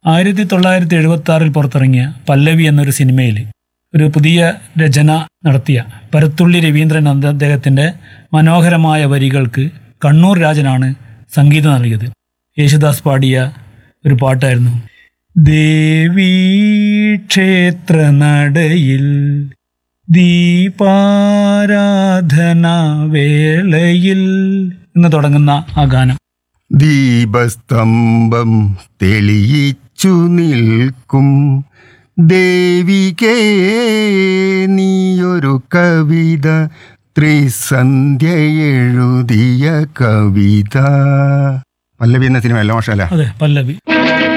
ആയിരത്തി തൊള്ളായിരത്തി എഴുപത്തി ആറിൽ പുറത്തിറങ്ങിയ പല്ലവി എന്നൊരു സിനിമയിൽ ഒരു പുതിയ രചന നടത്തിയ പരത്തുള്ളി രവീന്ദ്രൻ എന്ന അദ്ദേഹത്തിൻ്റെ മനോഹരമായ വരികൾക്ക് കണ്ണൂർ രാജനാണ് സംഗീതം നൽകിയത് യേശുദാസ് പാടിയ ഒരു പാട്ടായിരുന്നു ദേവീ ക്ഷേത്ര നടയിൽ ദീപാരാധന വേളയിൽ എന്ന് തുടങ്ങുന്ന ആ ഗാനം ദീപസ്തംഭം തെളിയിച്ചു നിൽക്കും ദേവികേ നീയൊരു കവിത ത്രിസന്ധ്യ എഴുതിയ കവിത പല്ലവി എന്ന സിനിമ അല്ല മോശമല്ല അതെ പല്ലവി